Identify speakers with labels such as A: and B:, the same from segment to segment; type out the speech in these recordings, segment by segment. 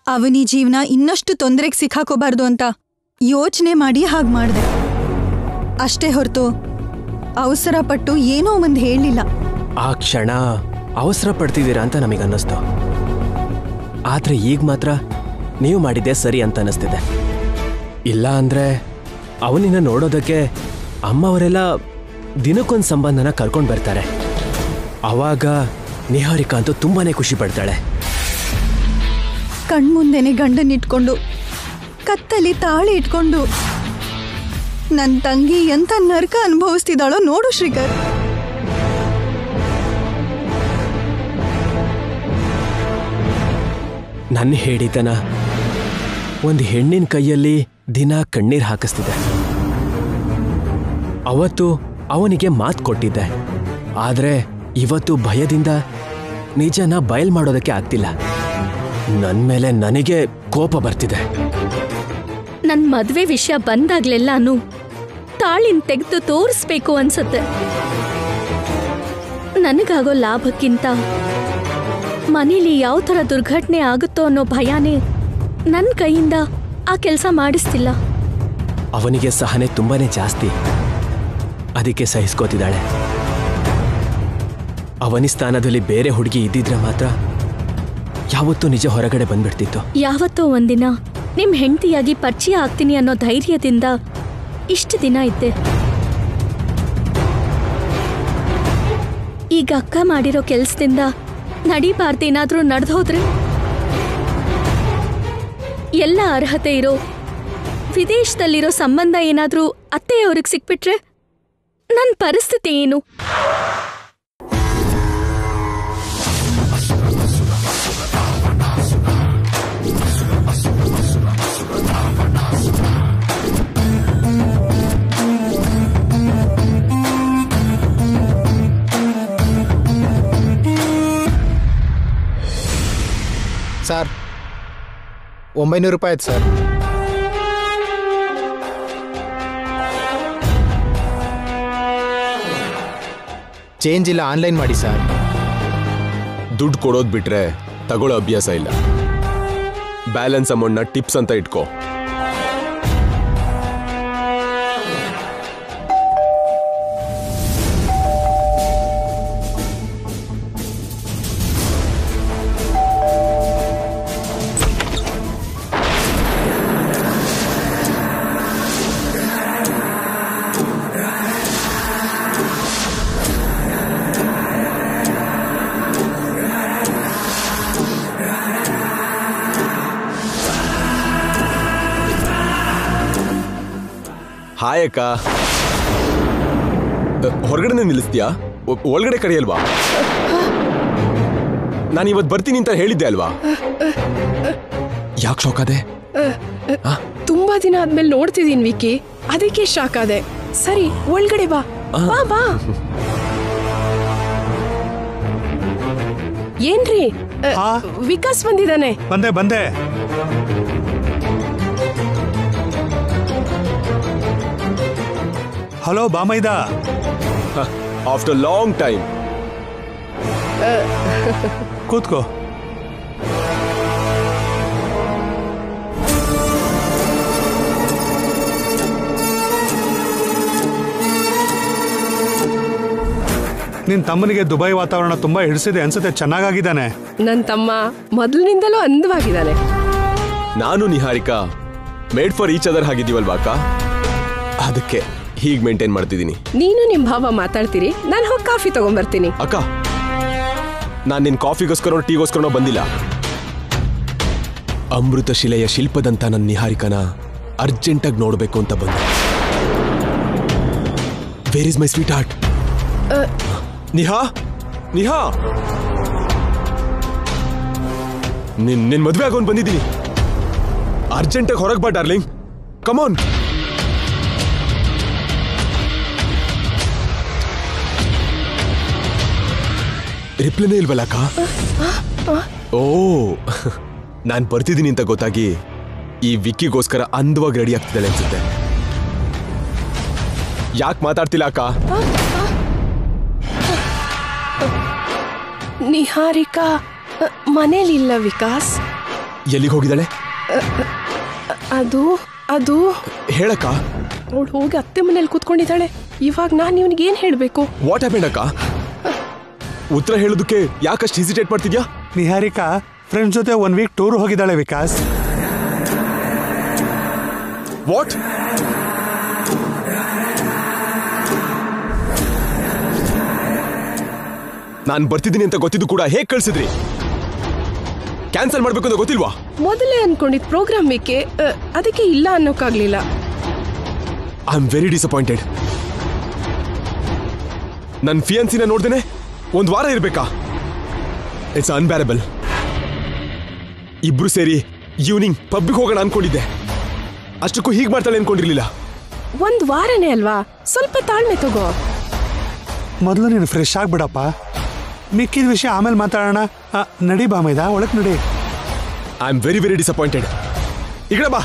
A: ಅವನಿ ಜೀವನ ಇನ್ನಷ್ಟು ತೊಂದರೆಗೆ ಸಿಕ್ಕಾಕೋಬಾರ್ದು ಅಂತ ಯೋಚನೆ ಮಾಡಿ ಹಾಗೆ ಮಾಡಿದೆ ಅಷ್ಟೇ ಹೊರತು ಅವಸರ ಪಟ್ಟು ಏನೋ ಒಂದು ಹೇಳಲಿಲ್ಲ
B: ಆ ಕ್ಷಣ ಅವಸರ ಪಡ್ತಿದ್ದೀರಾ ಅಂತ ನಮಗೆ ಅನ್ನಿಸ್ತು ಆದ್ರೆ ಈಗ ಮಾತ್ರ ನೀವು ಮಾಡಿದ್ದೆ ಸರಿ ಅಂತ ಅನ್ನಿಸ್ತಿದೆ ಇಲ್ಲ ಅಂದ್ರೆ ಅವನಿನ್ನ ನೋಡೋದಕ್ಕೆ ಅಮ್ಮ ಅವರೆಲ್ಲ ದಿನಕ್ಕೊಂದು ಸಂಬಂಧನ ಕರ್ಕೊಂಡು ಬರ್ತಾರೆ ಅವಾಗ ನಿಹಾರಿಕಾ ಅಂತೂ ತುಂಬಾನೇ ಖುಷಿ ಪಡ್ತಾಳೆ
A: ಕಣ್ಮುಂದೆನೆ ಗಂಡನ್ ಇಟ್ಕೊಂಡು ಕತ್ತಲಿ ತಾಳಿ ಇಟ್ಕೊಂಡು ನನ್ನ ತಂಗಿ ಎಂತ ನರ್ಕ ಅನುಭವಿಸ್ತಿದ್ದಾಳೋ ನೋಡು ಶ್ರೀಕರ್
B: ನನ್ನ ಹೇಳಿತನ ಒಂದು ಹೆಣ್ಣಿನ ಕೈಯಲ್ಲಿ ದಿನ ಕಣ್ಣೀರ್ ಹಾಕಿಸ್ತಿದೆ ಅವತ್ತು ಅವನಿಗೆ ಮಾತು ಕೊಟ್ಟಿದ್ದೆ ಆದ್ರೆ ಇವತ್ತು ಭಯದಿಂದ ನಿಜನ ಬಯಲ್ ಮಾಡೋದಕ್ಕೆ ಆಗ್ತಿಲ್ಲ ನನ್ ಮೇಲೆ ನನಗೆ ಕೋಪ ಬರ್ತಿದೆ
C: ನನ್ ಮದ್ವೆ ವಿಷಯ ಬಂದಾಗ್ಲೆಲ್ಲಾನು ತಾಳಿನ್ ತೆಗೆದು ತೋರಿಸ್ಬೇಕು ಅನ್ಸತ್ತೆ ನನಗಾಗೋ ಲಾಭಕ್ಕಿಂತ ಮನೇಲಿ ಯಾವ ಥರ ದುರ್ಘಟನೆ ಆಗುತ್ತೋ ಅನ್ನೋ ಭಯನೇ ನನ್ನ ಕೈಯಿಂದ ಆ ಕೆಲಸ ಮಾಡಿಸ್ತಿಲ್ಲ
B: ಅವನಿಗೆ ಸಹನೆ ತುಂಬಾನೇ ಜಾಸ್ತಿ ಅದಕ್ಕೆ ಸಹಿಸ್ಕೋತಿದ್ದಾಳೆ ಅವನಿ ಸ್ಥಾನದಲ್ಲಿ ಬೇರೆ ಹುಡುಗಿ ಇದ್ದಿದ್ರೆ ಮಾತ್ರ ಯಾವತ್ತೂ ನಿಜ ಹೊರಗಡೆ ಬಂದ್ಬಿಡ್ತಿತ್ತು
C: ಯಾವತ್ತೋ ಒಂದಿನ ನಿಮ್ ಹೆಂಡತಿಯಾಗಿ ಪರಿಚಯ ಆಗ್ತೀನಿ ಅನ್ನೋ ಧೈರ್ಯದಿಂದ ಇಷ್ಟು ದಿನ ಇದ್ದೆ ಈಗ ಅಕ್ಕ ಮಾಡಿರೋ ಕೆಲ್ಸದಿಂದ ನಡಿಬಾರ್ದೇನಾದ್ರೂ ನಡೆದು ಹೋದ್ರೆ ಎಲ್ಲ ಅರ್ಹತೆ ಇರೋ ವಿದೇಶದಲ್ಲಿರೋ ಸಂಬಂಧ ಏನಾದ್ರೂ ಅತ್ತೆಯವ್ರಿಗೆ ಸಿಕ್ಬಿಟ್ರೆ ನನ್ನ ಪರಿಸ್ಥಿತಿ ಏನು
D: ಸರ್ ಒಂಬೈನೂರು ರೂಪಾಯಿ ಆಯ್ತು ಸರ್ ಚೇಂಜ್ ಇಲ್ಲ ಆನ್ಲೈನ್ ಮಾಡಿ ಸರ್
E: ದುಡ್ಡು ಕೊಡೋದ್ ಬಿಟ್ರೆ ತಗೊಳ್ಳೋ ಅಭ್ಯಾಸ ಇಲ್ಲ ಬ್ಯಾಲೆನ್ಸ್ ಅಮೌಂಟ್ನ ಟಿಪ್ಸ್ ಅಂತ ಇಟ್ಕೋ ಹಾಯ್ ಅಕ್ಕ ಅ, ಹೊರಗಡೆನೆ ನಿಲ್ಲಿಸ್ತೀಯಾ ಒ- ಒಳಗಡೆ ಕರೆಯಲ್ವಾ ನಾನು ಇವತ್ತು ಬರ್ತೀನಿ ಅಂತ ಹೇಳಿದ್ದೆ ಅಲ್ವಾ ಯಾಕೆ ಶೋಕಾದೆ
F: ತುಂಬಾ ದಿನ ಆದ್ಮೇಲೆ ನೋಡ್ತಿದೀನಿ ವಿಕಿ ಅದಕ್ಕೆ ಶಾಕ್ ಆದೆ ಸರಿ ಒಳಗಡೆ ಬಾ ಬಾ ಬಾ ಏನ್ರಿ ಅ, ವಿಕಾಸ್ ಬಂದಿದ್ದಾನೆ
G: ಬಂದೆ ಬಂದೆ ಹಲೋ ಬಾಮೈದ
E: ಆಫ್ಟರ್ ಲಾಂಗ್ ಟೈಮ್
G: ಕೂತ್ಕೋ ನಿನ್ ತಮ್ಮನಿಗೆ ದುಬೈ ವಾತಾವರಣ ತುಂಬಾ ಹಿಡಿಸಿದೆ ಅನ್ಸುತ್ತೆ ಚೆನ್ನಾಗಾಗಿದ್ದಾನೆ
F: ನನ್ ತಮ್ಮ ಮೊದಲಿನಿಂದಲೂ ಅಂದವಾಗಿದ್ದಾನೆ
E: ನಾನು Niharika made for each other ಆಗಿದ್ದೀವಲ್ವಾ ಅಕ್ಕ ಅದಕ್ಕೆ ಹೀಗೆ ಮೇಂಟೈನ್ ಮಾಡ್ತಿದ್ದೀನಿ
F: ನೀನು ನಿಮ್ ಭಾವ ಮಾತಾಡ್ತೀರಿ ನಾನು ಹೋಗಿ ಕಾಫಿ ತಗೊಂಡ್ಬರ್ತೀನಿ
E: ಅಕ್ಕ ನಾನು ನಿನ್ ಕಾಫಿಗೋಸ್ಕರ ಟೀಗೋಸ್ಕರ ಬಂದಿಲ್ಲ ಅಮೃತ ಶಿಲೆಯ ಶಿಲ್ಪದಂತ ನನ್ನ ನಿಹಾರಿಕನ ಅರ್ಜೆಂಟಾಗಿ ನೋಡಬೇಕು ಅಂತ ಬಂದೆ where is my sweetheart Niha Niha ನಿನ್ ನಿನ್ ಮದ್ವೆ ಆಗೋನ್ ಬಂದಿದ್ದೀನಿ ಅರ್ಜೆಂಟಾಗಿ ಹೊರಗೆ ಬಾ ಡಾರ್ಲಿಂಗ್ ಕಮಾನ್ ರಿಪ್ಲೈನೇ ಇಲ್ವಲ್ಲ ಅಕ್ಕ ಓ ನಾನು ಬರ್ತಿದ್ದೀನಿ ಅಂತ ಗೊತ್ತಾಗಿ ಈ ವಿಕ್ಕಿಗೋಸ್ಕರ ಅಂದವಾಗಿ ರೆಡಿ ಆಗ್ತಿದ್ದಾಳೆ ಅನ್ಸುತ್ತೆ ಯಾಕೆ ಮಾತಾಡ್ತಿಲ್ಲ ಅಕ್ಕ
F: ನಿಹಾರಿಕಾ ಅ, ಮನೇಲಿಲ್ಲ ವಿಕಾಸ್
E: ಎಲ್ಲಿಗೆ ಹೋಗಿದ್ದಾಳೆ
F: ಅದು ಅದು
E: ಹೇಳಕ್ಕ
F: ಅವಳು ಹೋಗಿ ಅತ್ತೆ ಮನೇಲಿ ಕೂತ್ಕೊಂಡಿದ್ದಾಳೆ ಇವಾಗ ನಾನು ಇವನಿಗೆ ಏನ್ ಹೇಳ್ಬೇಕು
E: ವಾಟ್ ಹ್ಯಾಪೆಂಡ್ ಅಕ್ಕ ಉತ್ತರ ಹೇಳೋದಕ್ಕೆ ಯಾಕಷ್ಟು ಹೆಸಿಟೇಟ್ ಮಾಡ್ತಿದ್ಯಾ
G: ನಿಹಾರಿಕಾ ಫ್ರೆಂಡ್ಸ್ ಜೊತೆ ಒನ್ ವೀಕ್ ಟೂರ್ ಹೋಗಿದ್ದಾಳೆ ವಿಕಾಸ್
E: ವಾಟ್ ನಾನು ಬರ್ತಿದ್ದೀನಿ ಅಂತ ಗೊತ್ತಿದ್ದು ಕೂಡ ಹೇಗೆ ಕಳ್ಸಿದ್ರಿ ಕ್ಯಾನ್ಸಲ್ ಮಾಡ್ಬೇಕು ಅಂತ ಗೊತ್ತಿಲ್ವಾ
F: ಮೊದಲೇ ಅನ್ಕೊಂಡಿದ್ ಪ್ರೋಗ್ರಾಮ್ ಬೇಕೆ ಅ, ಅದಕ್ಕೆ ಇಲ್ಲ ಅನ್ನೋಕ್ಕಾಗ್ಲಿಲ್ಲ
E: ಐ ಆಮ್ ವೆರಿ ಡಿಸಪಾಯಿಂಟೆಡ್ ನನ್ನ ಫಿಯನ್ಸಿನ ನೋಡ್ದೇನೆ ಒಂದು ವಾರ ಇರಬೇಕಾ ಇಟ್ಸ್ ಅನ್ಬ್ಯಾರಬಲ್ ಇಬ್ರು ಸೇರಿ ಈವ್ನಿಂಗ್ ಪಬ್ಗೆ ಹೋಗೋಣ ಅನ್ಕೊಂಡಿದ್ದೆ ಅಷ್ಟಕ್ಕೂ ಹೀಗೆ ಮಾಡ್ತಾಳೆ ಅನ್ಕೊಂಡಿರ್ಲಿಲ್ಲ
F: ಒಂದ್ ವಾರನೇ ಅಲ್ವಾ ಸ್ವಲ್ಪ ತಾಳ್ಮೆ ತಗೋ
G: ಮೊದಲು ನೀನು ಫ್ರೆಶ್ ಆಗ್ಬಿಡಪ್ಪ ಮಿಕ್ಕಿದ ವಿಷಯ ಆಮೇಲೆ ಮಾತಾಡೋಣ ಆ, ನಡಿ ಬಾ ಮೈದಾ ಒಳಕ್ ನಡಿ
E: I am very very disappointed ಈ ಕಡೆ ಬಾ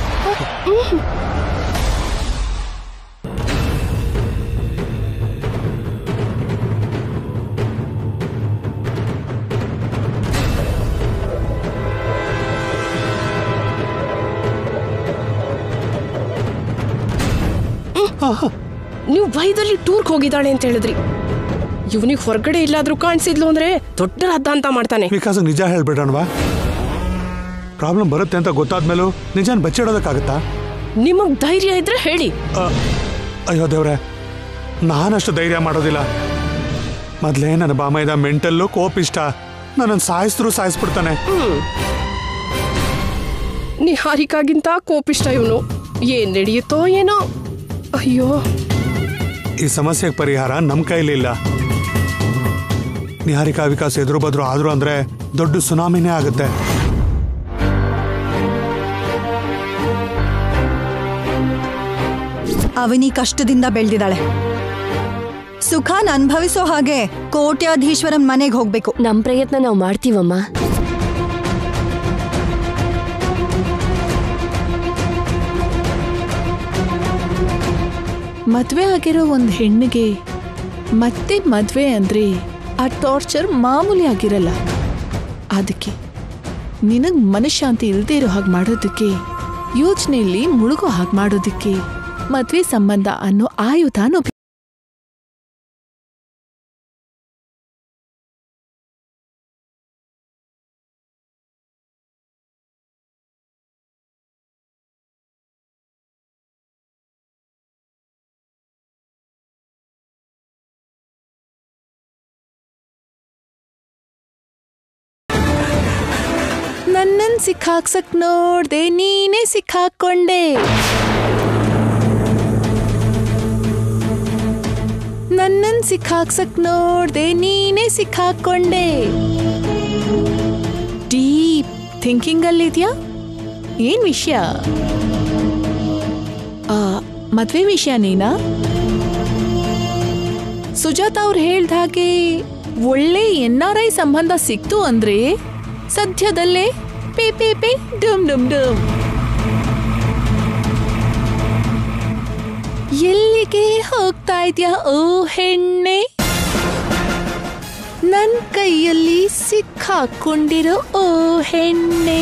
F: ನೀವು ಭಯದಲ್ಲಿ ಟೂರ್ಗೆ ಹೋಗಿದ್ದಾಳೆ ಅಂತ ಹೇಳಿದ್ರಿ ಇವನಿಗೆ ಹೊರಗಡೆ ಇಲ್ಲಾದ್ರೂ ಕಾಣಿಸಿದ್ಲು ಅಂದ್ರೆ ದೊಡ್ಡ ರದ್ದ ಅಂತ ಮಾಡ್ತಾನೆ
G: ವಿಕಾಸ್ ನಿಜ ಹೇಳ್ಬಿಡೋಣವಾ ಪ್ರಾಬ್ಲಮ್ ಬರುತ್ತೆ ಅಂತ ಗೊತ್ತಾದ್ಮೇಲೂ ನಿಜಾನ್ ಬಚ್ಚಿಡೋದಕ್ಕಾಗತ್ತಾ
F: ನಿಮಗ್ ಧೈರ್ಯ ಇದ್ರೆ ಹೇಳಿ
G: ಆ, ಅಯ್ಯೋ ದೇವ್ರೆ ನಾನಷ್ಟು ಧೈರ್ಯ ಮಾಡೋದಿಲ್ಲ ಮೊದಲೇ ನನ್ನ ಬಾಮೈದ ಮೆಂಟಲ್ಲು ಕೋಪಿಷ್ಟ ನನ್ನನ್ನು ಸಾಯಿಸಿದ್ರು ಸಾಯಿಸ್ಬಿಡ್ತಾನೆ
F: ನಿಹಾರಿಕಾಗಿಂತ ಕೋಪಿಷ್ಟ ಇವನು ಏನ್ ನಡೆಯುತ್ತೋ ಏನೋ ಅಯ್ಯೋ
G: ಈ ಸಮಸ್ಯೆಗೆ ಪರಿಹಾರ ನಮ್ಮ ಕೈಲಿಲ್ಲ ನಿಹಾರಿಕಾ ವಿಕಾಸ್ ಎದುರು ಬದ್ರು ಆದ್ರು ಅಂದ್ರೆ ದೊಡ್ಡ ಸುನಾಮಿನೇ ಆಗುತ್ತೆ
A: ಅವನಿ ಕಷ್ಟದಿಂದ ಬೆಳೆದಿದ್ದಾಳೆ ಸುಖಾನ್ ಅನುಭವಿಸೋ ಹಾಗೆ ಕೋಟ್ಯಾಧೀಶ್ವರನ್ ಮನೆಗೆ ಹೋಗ್ಬೇಕು
H: ನಮ್ ಪ್ರಯತ್ನ ನಾವು ಮಾಡ್ತೀವಮ್ಮ
I: ಮದ್ವೆ ಆಗಿರೋ ಒಂದು ಹೆಣ್ಣಿಗೆ ಮತ್ತೆ ಮದ್ವೆ ಅಂದ್ರೆ ಆ ಟಾರ್ಚರ್ ಮಾಮೂಲಿ ಆಗಿರಲ್ಲ ಅದಕ್ಕೆ ನಿನಗ್ ಮನಃಶಾಂತಿ ಇಲ್ಲದೆ ಇರೋ ಹಾಗೆ ಮಾಡೋದಕ್ಕೆ ಯೋಚನೆಯಲ್ಲಿ ಮುಳುಗೋ ಹಾಗೆ ಮಾಡೋದಕ್ಕೆ ಮದ್ವೆ ಸಂಬಂಧ ಅನ್ನೋ ಆಯುಧಾನ ಉಪಯೋಗ ನನ್ನನ್ ಸಿಕ್ಕಾಕ್ಸಕ್ ನೋಡ್ದೆ ನೀನೇ ಸಿಕ್ಕಾಕೊಂಡೆ ನನ್ನನ್ ಸಿಕ್ಕಾಕ್ಸಕ್ ನೋಡ್ದೆ ನೀನೇ ಸಿಕ್ಕಾಕೊಂಡೆ ಡೀಪ್ ಥಿಂಕಿಂಗ್ ಅಲ್ಲಿದ್ಯಾ ಏನ್ ವಿಷಯ ಆ, ಮದ್ವೆ ವಿಷಯ ನೀನಾ ಸುಜಾತ ಅವ್ರು ಹೇಳ್ದ ಹಾಗೆ ಒಳ್ಳೆ ಎನ್ ಆರ್ ಐ ಸಂಬಂಧ ಸಿಕ್ತು ಅಂದ್ರೆ ಸದ್ಯದಲ್ಲೇ ಪೇ ಪೇ ಪೇ ಡುಮ್ ಡುಮ್ ಡುಮ್ ಎಲ್ಲಿಗೆ ಹೋಗ್ತಾ ಇದ್ಯಾ ಓ ಹೆಣ್ಣೆ ನನ್ ಕೈಯಲ್ಲಿ ಸಿಕ್ಕಾಕೊಂಡಿರೋ ಓ ಹೆಣ್ಣೆ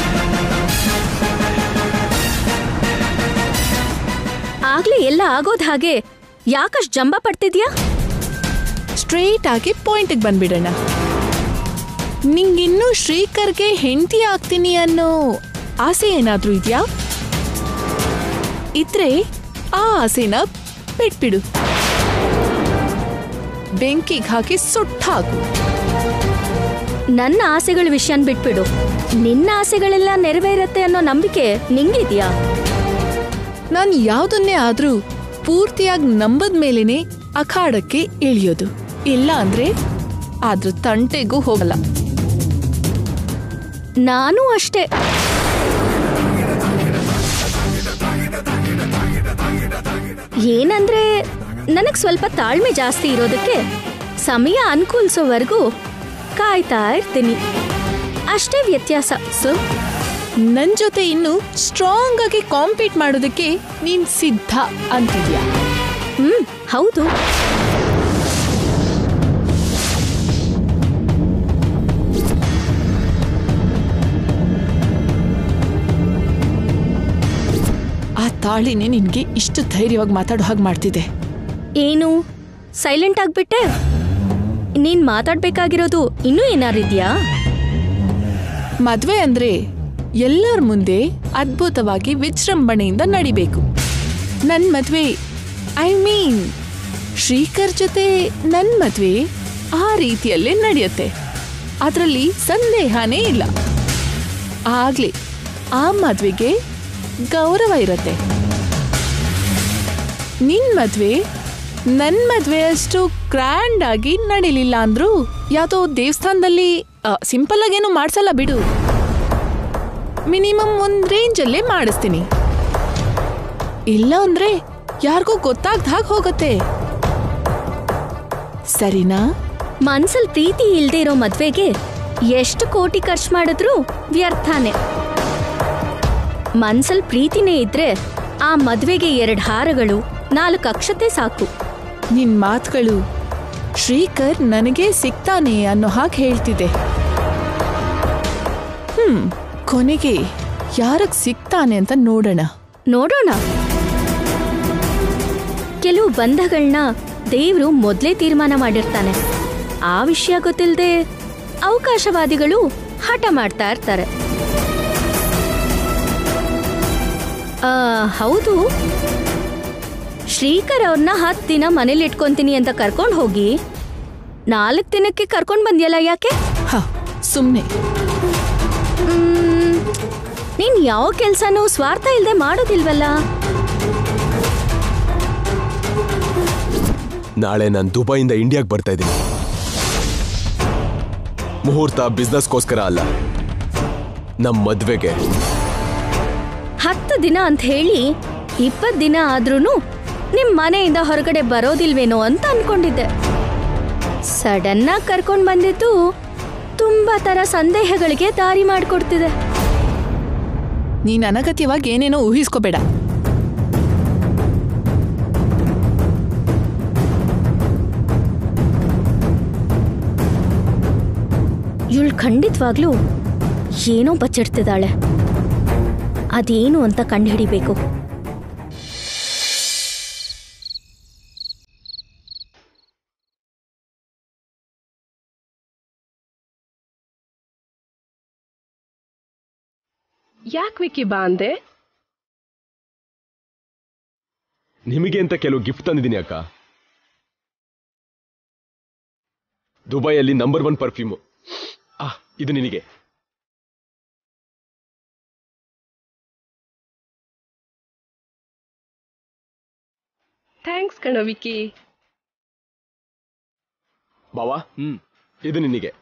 C: ಆಗ್ಲೇ ಎಲ್ಲ ಆಗೋದ್ ಹಾಗೆ ಯಾಕಷ್ಟ್ ಜಂಬ ಪಡ್ತಿದ್ಯಾ
I: ಸ್ಟ್ರೇಟ್ ಆಗಿ ಪಾಯಿಂಟಿಗೆ ಬಂದ್ಬಿಡೋಣ ನಿಂಗಿನ್ನೂ ಶ್ರೀಕರ್ಗೆ ಹೆಂಡತಿ ಆಗ್ತೀನಿ ಅನ್ನೋ ಆಸೆ ಏನಾದ್ರೂ ಇದ್ಯಾ ಇದ್ರೆ ಆ ಆಸೆನ ಬಿಟ್ಬಿಡು ಬೆಂಕಿಗೆ ಹಾಕಿ ಸುಟ್ಟಾಕು
C: ನನ್ನ ಆಸೆಗಳ ವಿಷಯನ್ ಬಿಟ್ಬಿಡು ನಿನ್ನ ಆಸೆಗಳೆಲ್ಲ ನೆರವೇರತ್ತೆ ಅನ್ನೋ ನಂಬಿಕೆ ನಿಂಗಿದ್ಯಾ
I: ನಾನು ಯಾವುದನ್ನೇ ಆದ್ರೂ ಪೂರ್ತಿಯಾಗಿ ನಂಬದ ಮೇಲೇನೆ ಅಖಾಡಕ್ಕೆ ಇಳಿಯೋದು ಇಲ್ಲ ಅಂದ್ರೆ ಅದ್ರ ತಂಟೆಗೂ ಹೋಗಲ್ಲ
C: ನಾನು ಅಷ್ಟೇ ಏನಂದ್ರೆ ನನಗ್ ಸ್ವಲ್ಪ ತಾಳ್ಮೆ ಜಾಸ್ತಿ ಇರೋದಕ್ಕೆ ಸಮಯ ಅನುಕೂಲಿಸೋವರೆಗೂ ಕಾಯ್ತಾ ಇರ್ತೀನಿ ಅಷ್ಟೇ ವ್ಯತ್ಯಾಸ
I: ಸೊ ನನ್ ಜೊತೆ ಇನ್ನು ಸ್ಟ್ರಾಂಗ್ ಆಗಿ ಕಾಂಪೀಟ್ ಮಾಡೋದಕ್ಕೆ ನೀನ್ ಸಿದ್ಧ ಅಂತಿದ್ಯಾ
C: ಹ್ಮ್ ಹೌದು
I: ತಾಳಿನೇ ನಿನ್ಗೆ ಇಷ್ಟು ಧೈರ್ಯವಾಗಿ ಮಾತಾಡೋ ಹಾಗೆ ಮಾಡ್ತಿದೆ
C: ಏನು ಸೈಲೆಂಟ್ ಆಗ್ಬಿಟ್ಟೆ ನೀನ್ ಮಾತಾಡ್ಬೇಕಾಗಿರೋದು ಇನ್ನೂ ಏನಾರಿದ್ಯಾ
I: ಮದ್ವೆ ಅಂದ್ರೆ ಎಲ್ಲರ ಮುಂದೆ ಅದ್ಭುತವಾಗಿ ವಿಜೃಂಭಣೆಯಿಂದ ನಡಿಬೇಕು ನನ್ ಮದ್ವೆ ಐ ಮೀನ್ ಶ್ರೀಕರ್ ಜೊತೆ ನನ್ ಮದ್ವೆ ಆ ರೀತಿಯಲ್ಲೇ ನಡೆಯುತ್ತೆ ಅದರಲ್ಲಿ ಸಂದೇಹನೇ ಇಲ್ಲ ಆಗ್ಲಿ ಆ ಮದ್ವೆಗೆ ಗೌರವ ಇರತ್ತೆ ನಿನ್ ಮದ್ವೆ ನನ್ ಮದ್ವೆ ಅಷ್ಟು ಗ್ರ್ಯಾಂಡ್ ಆಗಿ ನಡೀಲಿಲ್ಲ ಅಂದ್ರು ಯಾವ್ದೋ ದೇವಸ್ಥಾನದಲ್ಲಿ ಸಿಂಪಲ್ ಆಗೇನು ಮಾಡ್ಸಲ್ಲ ಬಿಡು ಮಿನಿಮಮ್ ಒಂದ್ ರೇಂಜಲ್ಲೇ ಮಾಡಿಸ್ತೀನಿ ಇಲ್ಲ ಅಂದ್ರೆ ಯಾರಿಗೂ ಗೊತ್ತಾಗ್ದ ಹಾಗೆ ಹೋಗತ್ತೆ ಸರಿನಾ
C: ಮನ್ಸಲ್ ಪ್ರೀತಿ ಇಲ್ದೇ ಇರೋ ಮದ್ವೆಗೆ ಎಷ್ಟು ಕೋಟಿ ಖರ್ಚು ಮಾಡಿದ್ರು ವ್ಯರ್ಥಾನೆ ಮನ್ಸಲ್ ಪ್ರೀತಿನೇ ಇದ್ರೆ ಆ ಮದ್ವೆಗೆ ಎರಡ್ ಹಾರಗಳು ನಾಲ್ಕು ಅಕ್ಷತೆ ಸಾಕು
I: ನಿನ್ ಮಾತುಗಳು ಶ್ರೀಕರ್ ನನಗೆ ಸಿಗ್ತಾನೆ ಅನ್ನೋ ಹಾಗೆ ಹೇಳ್ತಿದೆ ಹ್ಮ್ ಕೊನೆಗೆ ಯಾರಗ್ ಸಿಗ್ತಾನೆ ಅಂತ ನೋಡೋಣ
C: ನೋಡೋಣ ಕೆಲವು ಬಂಧಗಳನ್ನ ದೇವ್ರು ಮೊದ್ಲೇ ತೀರ್ಮಾನ ಮಾಡಿರ್ತಾನೆ ಆ ವಿಷಯ ಗೊತ್ತಿಲ್ಲದೆ ಅವಕಾಶವಾದಿಗಳು ಹಠ ಮಾಡ್ತಾ ಇರ್ತಾರೆ ಆ, ಹೌದು ಶ್ರೀಕರ್ ಅವ್ರನ್ನ ಹತ್ತು ದಿನ ಮನೇಲಿ ಇಟ್ಕೊಂತೀನಿ ಅಂತ ಕರ್ಕೊಂಡು ಹೋಗಿ ನಾಲ್ಕು ದಿನಕ್ಕೆ ಕರ್ಕೊಂಡು ಬಂದ್ಯಲ್ಲ ಯಾಕೆ
I: ಹ ಸುಮ್ನೆ
C: ಮ್, ನೀನ್ ಯಾವ ಕೆಲ್ಸನೂ ಸ್ವಾರ್ಥ ಇಲ್ದೆ ಮಾಡೋದಿಲ್ವಲ್ಲ
E: ನಾಳೆ ನಾನು ದುಬೈಯಿಂದ ಇಂಡಿಯಾಗೆ ಬರ್ತಾ ಇದ್ದೀನಿ ಮುಹೂರ್ತ ಬಿಸ್ನೆಸ್ಗೋಸ್ಕರ ಅಲ್ಲ ನಮ್ಮ ಮದ್ವೆಗೆ
C: ಹತ್ತು ದಿನ ಅಂತ ಹೇಳಿ ಇಪ್ಪತ್ತು ದಿನ ಆದ್ರೂ ನಿಮ್ ಮನೆಯಿಂದ ಹೊರಗಡೆ ಬರೋದಿಲ್ವೇನೋ ಅಂತ ಅನ್ಕೊಂಡಿದ್ದೆ ಸಡನ್ ಆಗಿ ಕರ್ಕೊಂಡ್ ಬಂದಿದ್ದು ತುಂಬಾ ತರ ಸಂದೇಹಗಳಿಗೆ ದಾರಿ ಮಾಡ್ಕೊಡ್ತಿದೆ
I: ನೀನ್ ಅನಗತ್ಯವಾಗಿ ಏನೇನೋ ಊಹಿಸ್ಕೋಬೇಡ
C: ಇವಳು ಖಂಡಿತವಾಗ್ಲೂ ಏನೋ ಬಚ್ಚಿಡ್ತಿದ್ದಾಳೆ ಅದೇನು ಅಂತ ಕಂಡುಹಿಡಿಬೇಕು
F: ಯಾಕೆ ವಿಕ್ಕಿ ಬಾ ಅಂದೆ
E: ನಿಮಗೆ ಅಂತ ಕೆಲವು ಗಿಫ್ಟ್ ತಂದಿದ್ದೀನಿ ಅಕ್ಕ ದುಬೈಯಲ್ಲಿ ನಂಬರ್ ಒನ್ ಪರ್ಫ್ಯೂಮು ಆ ಇದು ನಿನಗೆ
F: ಥ್ಯಾಂಕ್ಸ್ ಕಣ ವಿಕ್ಕಿ
E: ಬಾವಾ ಹ್ಮ್ ಇದು ನಿನಗೆ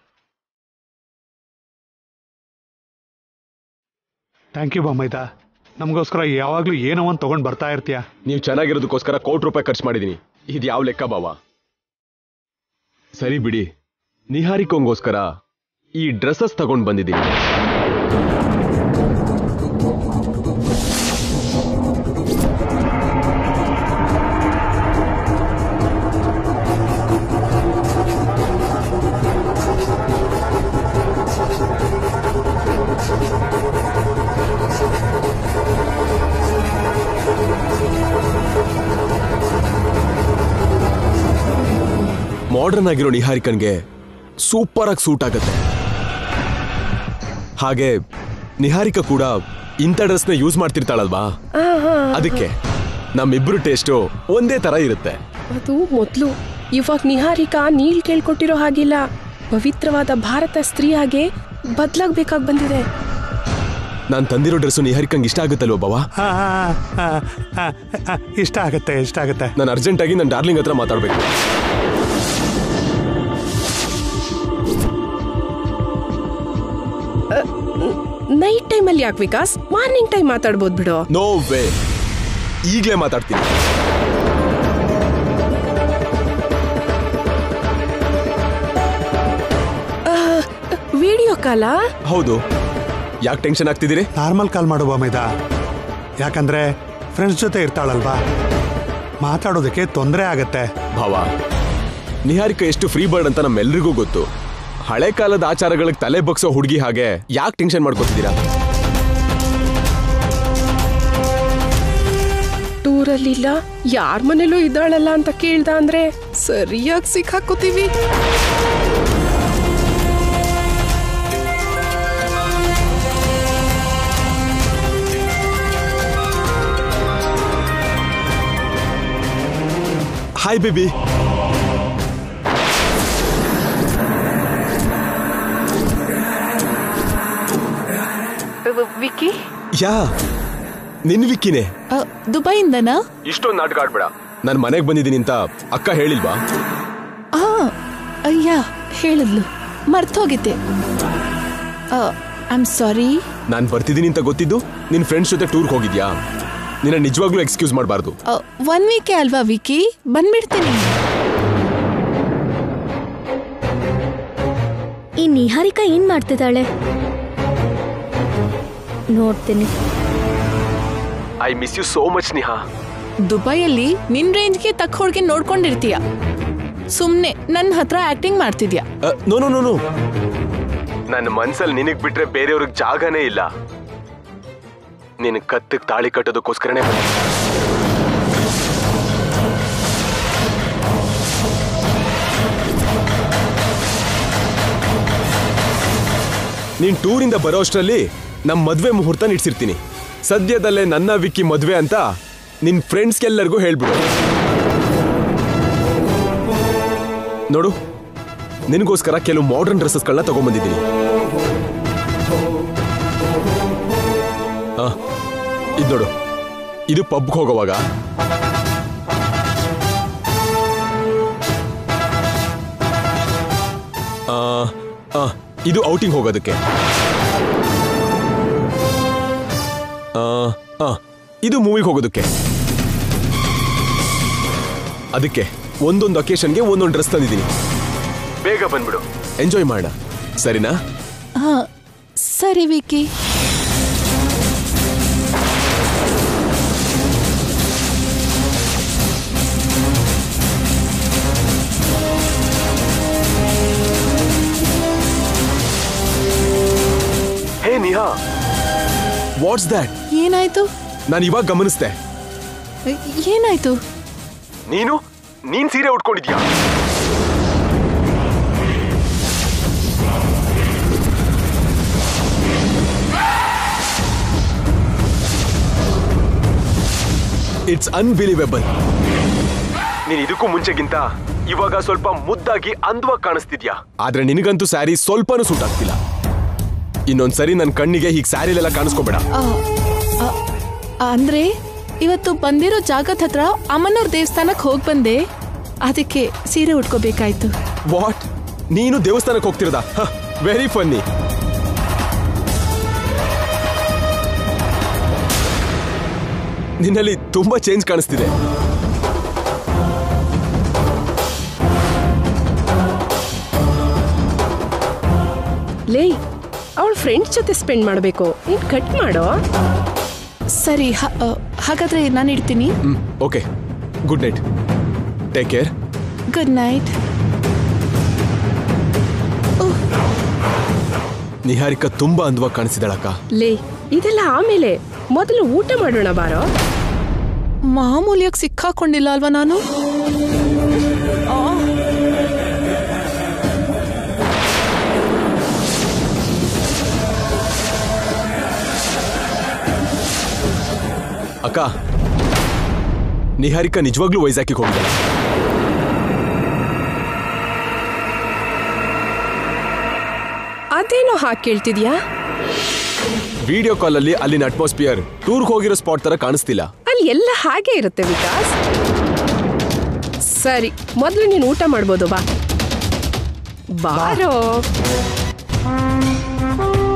G: ಥ್ಯಾಂಕ್ ಯು ಬಾಮೈದ ನಮಗೋಸ್ಕರ ಯಾವಾಗಲೂ ಏನೋ ಒಂದು ತೊಗೊಂಡು ಬರ್ತಾ ಇರ್ತೀಯ
E: ನೀವು ಚೆನ್ನಾಗಿರೋದಕ್ಕೋಸ್ಕರ ಕೋಟಿ ರೂಪಾಯಿ ಖರ್ಚು ಮಾಡಿದ್ದೀನಿ ಇದು ಯಾವ ಲೆಕ್ಕ ಬಾವಾ ಸರಿ ಬಿಡಿ ನಿಹಾರಿಕೋಂಗೋಸ್ಕರ ಈ ಡ್ರೆಸ್ಸಸ್ ತಗೊಂಡು ಬಂದಿದ್ದೀನಿ ಮಾಡರ್ನ್ ಆಗಿರೋ ನಿಹಾರಿಕನ್ಗೆ ಸೂಪರ್ ಆಗಿ ಸೂಟ್ ಆಗತ್ತೆ ಹಾಗೆ ನಿಹಾರಿಕ ಕೂಡ ಇಂಥ ಡ್ರೆಸ್ನ ಯೂಸ್ ಮಾಡ್ತಿರ್ತಾಳಲ್ವಾ ಅದಕ್ಕೆ ನಮ್ಮಿಬ್ರು ಟೇಸ್ಟು ಒಂದೇ ತರ ಇರುತ್ತೆ
F: ಅದು ಮೊದಲು ಇವಾಗ ನಿಹಾರಿಕಾ ನೀಲ್ ಕೇಳ್ಕೊಟ್ಟಿರೋ ಹಾಗಿಲ್ಲ ಪವಿತ್ರವಾದ ಭಾರತ ಸ್ತ್ರೀಯಾಗೆ ಬದ್ಲಾಗ್ಬೇಕಾಗ್ ಬಂದಿದೆ
E: ನಾನು ತಂದಿರೋ ಡ್ರೆಸ್ಸು ನಿಹಾರಿಕಂಗೆ ಇಷ್ಟ ಆಗುತ್ತಲ್ವ ಬಾವಾ
G: ಹಾ, ಹಾ, ಹಾ, ಹಾ, ಇಷ್ಟ ಆಗತ್ತೆ ಇಷ್ಟ ಆಗತ್ತೆ
E: ನಾನು ಅರ್ಜೆಂಟಾಗಿ ನನ್ನ ಡಾರ್ಲಿಂಗ್ ಹತ್ರ ಮಾತಾಡಬೇಕು
F: ನೈಟ್ ಟೈಮಲ್ಲಿ ಯಾಕೆ ವಿಕಾಸ್ ಮಾರ್ನಿಂಗ್ ಟೈಮ್ ಮಾತಾಡ್ಬೋದು ಬಿಡು
E: ನೋ ವೇ ಈಗಲೇ ಮಾತಾಡ್ತೀನಿ
F: ವಿಡಿಯೋ ಕಾಲ
E: ಹೌದು ಯಾಕೆ ಟೆನ್ಷನ್ ಆಗ್ತಿದ್ದೀರಿ
G: ನಾರ್ಮಲ್ ಕಾಲ್ ಮಾಡು ಬಾಮೈದ ಯಾಕಂದ್ರೆ ಫ್ರೆಂಡ್ಸ್ ಜೊತೆ ಇರ್ತಾಳಲ್ವಾ ಮಾತಾಡೋದಕ್ಕೆ ತೊಂದರೆ ಆಗತ್ತೆ
E: ಭಾವ ನಿಹಾರಿಕ ಎಷ್ಟು ಫ್ರೀ ಬರ್ಡ್ ಅಂತ ನಮ್ಮೆಲ್ರಿಗೂ ಗೊತ್ತು ಹಳೆ ಕಾಲದ ಆಚಾರಗಳಿಗೆ ತಲೆ ಬಗ್ಸೋ ಹುಡುಗಿ ಹಾಗೆ ಯಾಕೆ ಟೆನ್ಷನ್ ಮಾಡ್ಕೊತಿದ್ದೀರಾ
F: ಟೂರಲ್ಲಿಲ್ಲ ಯಾರ ಮನೇಲೂ ಇದ್ದಾಳಲ್ಲ ಅಂತ ಕೇಳ್ದ ಅಂದ್ರೆ ಸರಿಯಾಗಿ ಸಿಕ್ಕಾಕೋತೀವಿ
E: ಹಾಯ್ ಬೇಬಿ
I: ವಿಕ್ಕಿ
E: ಯಾ ನಿನ್ ವಿಕ್ಕಿನೇ
I: ಅ, ದುಬೈಯಿಂದನಾ
E: ಇಷ್ಟೊಂದು ನಾಟಕ ಆಡ್ಬೇಡ ನಾನು ಮನೆಗೆ ಬಂದಿದ್ದೀನಿ ಅಂತ ಅಕ್ಕ ಹೇಳಿಲ್ವಾ
I: ಆ ಅಯ್ಯ ಹೇಳಿದ್ಲು ಮರ್ತೋಗಿದ್ದೆ ಐ ಆಮ್ ಸಾರಿ
E: ನಾನು ಬರ್ತಿದ್ದೀನಿ ಅಂತ ಗೊತ್ತಿದ್ದು ನಿನ್ ಫ್ರೆಂಡ್ಸ್ ಜೊತೆ ಟೂರ್ಗೆ ಹೋಗಿದ್ಯಾ ನಿನ್ನ ನಿಜವಾಗ್ಲೂ ಎಕ್ಸ್ಕ್ಯೂಸ್ ಮಾಡಬಾರ್ದು
I: ಒನ್ ವೀಕೆ ಅಲ್ವಾ ವಿಕ್ಕಿ ಬಂದ್ಬಿಡ್ತೀನಿ
C: ಈ ನಿಹಾರಿಕಾ ಏನ್ ಮಾಡ್ತಿದ್ದಾಳೆ ನೋಡ್ತೀನಿ
E: I miss you so much Niha
I: ದುಬೈಯಲ್ಲಿ ನಿನ್ ರೇಂಜ್ಗೆ ತಕ್ಕ ಹುಡ್ಗಿ ನೋಡ್ಕೊಂಡಿರ್ತೀಯ ಸುಮ್ನೆ ನನ್ನ ಹತ್ರ ಆಕ್ಟಿಂಗ್ ಮಾಡ್ತಿದ್ಯಾ
E: ನೋ ನೋ ನೋ ನೋ ನನ್ನ ಮನ್ಸಲ್ಲಿ ನಿನಗ್ ಬಿಟ್ರೆ ಬೇರೆಯವ್ರಿಗೆ ಜಾಗನೇ ಇಲ್ಲ ನಿನ್ ಕತ್ತಿಗೆ ತಾಳಿ ಕಟ್ಟೋದಕ್ಕೋಸ್ಕರನೇ ಬಂದೆ ನೀನ್ ಟೂರಿಂದ ಬರೋ ಅಷ್ಟರಲ್ಲಿ ನಮ್ಮ ಮದ್ವೆ ಮುಹೂರ್ತ ನಿಡ್ಸಿರ್ತೀನಿ ಸದ್ಯದಲ್ಲೇ ನನ್ನ ವಿಕ್ಕಿ ಮದ್ವೆ ಅಂತ ನಿನ್ ಫ್ರೆಂಡ್ಸ್ಗೆಲ್ಲರಿಗೂ ಹೇಳ್ಬಿಡು ನೋಡು ನಿನಗೋಸ್ಕರ ಕೆಲವು ಮಾಡರ್ನ್ ಡ್ರೆಸ್ಸಸ್ಗಳನ್ನ ತಗೊಂಬಂದಿದ್ದೀನಿ ಆ, ಇದ್ ನೋಡು ಇದು ಪಬ್ಗೆ ಹೋಗೋವಾಗ ಆ, ಆ, ಇದು ಔಟಿಂಗ್ ಹೋಗೋದಕ್ಕೆ ಆ, ಆ, ಇದು ಮೂವಿಗೆ ಹೋಗೋದಕ್ಕೆ ಅದಕ್ಕೆ ಒಂದೊಂದು ಅಕೇಶನ್ಗೆ ಒಂದೊಂದು ಡ್ರೆಸ್ ತಂದಿದ್ದೀನಿ ಬೇಗ ಬಂದ್ಬಿಡು ಎಂಜಾಯ್ ಮಾಡೋಣ ಸರಿನಾ
I: ಹಾ ಸರಿ Vicky
E: hey Niha what's that
I: ಏನಾಯ್ತು
E: ನಾನು ಇವಾಗ ಗಮನಿಸ್ದೆ
I: ಏನಾಯ್ತು
E: ನೀನು ನೀನ್ ಸೀರೆ ಉಟ್ಕೊಂಡಿದ್ಯಾ ಇಟ್ಸ್ ಅನ್ಬಿಲಿವೇಬಲ್ ನೀನ್ ಇದಕ್ಕೂ ಮುಂಚೆಗಿಂತ ಇವಾಗ ಸ್ವಲ್ಪ ಮುದ್ದಾಗಿ ಅಂದವಾಗಿ ಕಾಣಿಸ್ತಿದ್ಯಾ ಆದ್ರೆ ನಿನಗಂತೂ ಸ್ಯಾರಿ ಸ್ವಲ್ಪನೂ ಸೂಟ್ ಆಗ್ತಿಲ್ಲ ಇನ್ನೊಂದ್ಸರಿ ನನ್ನ ಕಣ್ಣಿಗೆ ಹೀಗೆ ಸ್ಯಾರಿಲೆಲ್ಲ ಕಾಣಿಸ್ಕೋಬೇಡ
I: ಆ, ಆ, ಅಂದ್ರೆ ಇವತ್ತು ಬಂದಿರೋ ಜಾಗದ ಹತ್ರ ಅಮ್ಮನವ್ರ ದೇವಸ್ಥಾನಕ್ಕೆ ಹೋಗಿ ಬಂದೆ ಅದಕ್ಕೆ ಸೀರೆ ಉಟ್ಕೋಬೇಕಾಯ್ತು
E: ವಾಟ್ ನೀನು ದೇವಸ್ಥಾನಕ್ಕೆ ಹೋಗ್ತಿರೋದಾ ವೆರಿ ಫನ್ನಿ ನಿನ್ನಲ್ಲಿ ತುಂಬಾ ಚೇಂಜ್ ಕಾಣಿಸ್ತಿದೆ
F: ಲೇ ಅವಳ ಫ್ರೆಂಡ್ಸ್ ಜೊತೆ ಸ್ಪೆಂಡ್ ಮಾಡಬೇಕು ನೀನ್ ಕಟ್ ಮಾಡೋ
I: ಸರಿ ಹ- ಆ, ಹಾಗಾದ್ರೆ ನಾನು ಇಡ್ತೀನಿ
E: hmm okay good night take care
I: good night
E: Niharika ತುಂಬಾ ಅಂದವಾಗಿ ಕಾಣಿಸಿದಾಳಕ್ಕ
F: ಲೇ ಇದೆಲ್ಲ ಆಮೇಲೆ ಮೊದಲು ಊಟ ಮಾಡೋಣ ಬಾರೋ
I: ಮಾಮೂಲಿಯಾಗಿ ಸಿಕ್ಕಾಕೊಂಡಿಲ್ಲ ಅಲ್ವಾ ನಾನು ಆ,
E: ಅಕ್ಕ ನಿಹಾರಿಕಾ ನಿಜವಾಗ್ಲೂ ವೈಜಾಕಿಗೆ ಹೋಗಿದ್ದಾಳೆ
F: ಅದೇನೋ ಹಾಗೆ ಕೇಳ್ತಿದ್ಯಾ
E: ವಿಡಿಯೋ ಕಾಲಲ್ಲಿ ಅಲ್ಲಿನ ಅಟ್ಮಾಸ್ಫಿಯರ್ ಟೂರ್ಗೆ ಹೋಗಿರೋ ಸ್ಪಾಟ್ ತರ ಕಾಣಿಸ್ತಿಲ್ಲ
F: ಅಲ್ಲಿ ಎಲ್ಲ ಹಾಗೆ ಇರುತ್ತೆ ವಿಕಾಸ್ ಸರಿ ಮೊದಲು ನೀನು ಊಟ ಮಾಡ್ಬೋದು ಬಾ ಬಾರೋ